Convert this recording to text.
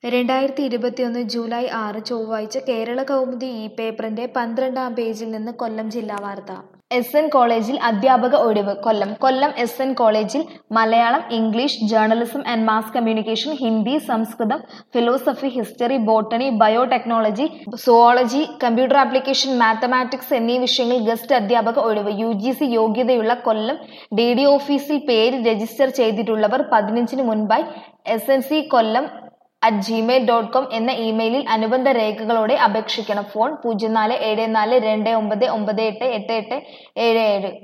രണ്ടായിരത്തി ഇരുപത്തിയൊന്ന് ജൂലൈ ആറ് ചൊവ്വാഴ്ച കേരള കൗമുദി ഈ പേപ്പറിന്റെ പന്ത്രണ്ടാം പേജിൽ നിന്ന് കൊല്ലം ജില്ലാ വാർത്ത എസ് എൻ കോളേജിൽ അധ്യാപക ഒഴിവ് കൊല്ലം കൊല്ലം എസ് എൻ കോളേജിൽ Malayalam English journalism and mass communication Hindi Sanskrit philosophy history botany biotechnology zoology computer application mathematics എന്നീ വിഷയങ്ങളിൽ ഗസ്റ്റ് അധ്യാപക ഒഴിവ് യു ജി സി യോഗ്യതയുള്ള കൊല്ലം ഡി ഡി ഓഫീസിൽ പേര് രജിസ്റ്റർ ചെയ്തിട്ടുള്ളവർ പതിനഞ്ചിന് മുൻപായി S N C Kollam at gmail dot com എന്ന ഇമെയിലിൽ അനുബന്ധ രേഖകളോടെ അപേക്ഷിക്കണം ഫോൺ പൂജ്യം നാല് ഏഴ് നാല് രണ്ട് ഒമ്പത് ഒമ്പത് എട്ട് എട്ട് എട്ട് ഏഴ് ഏഴ്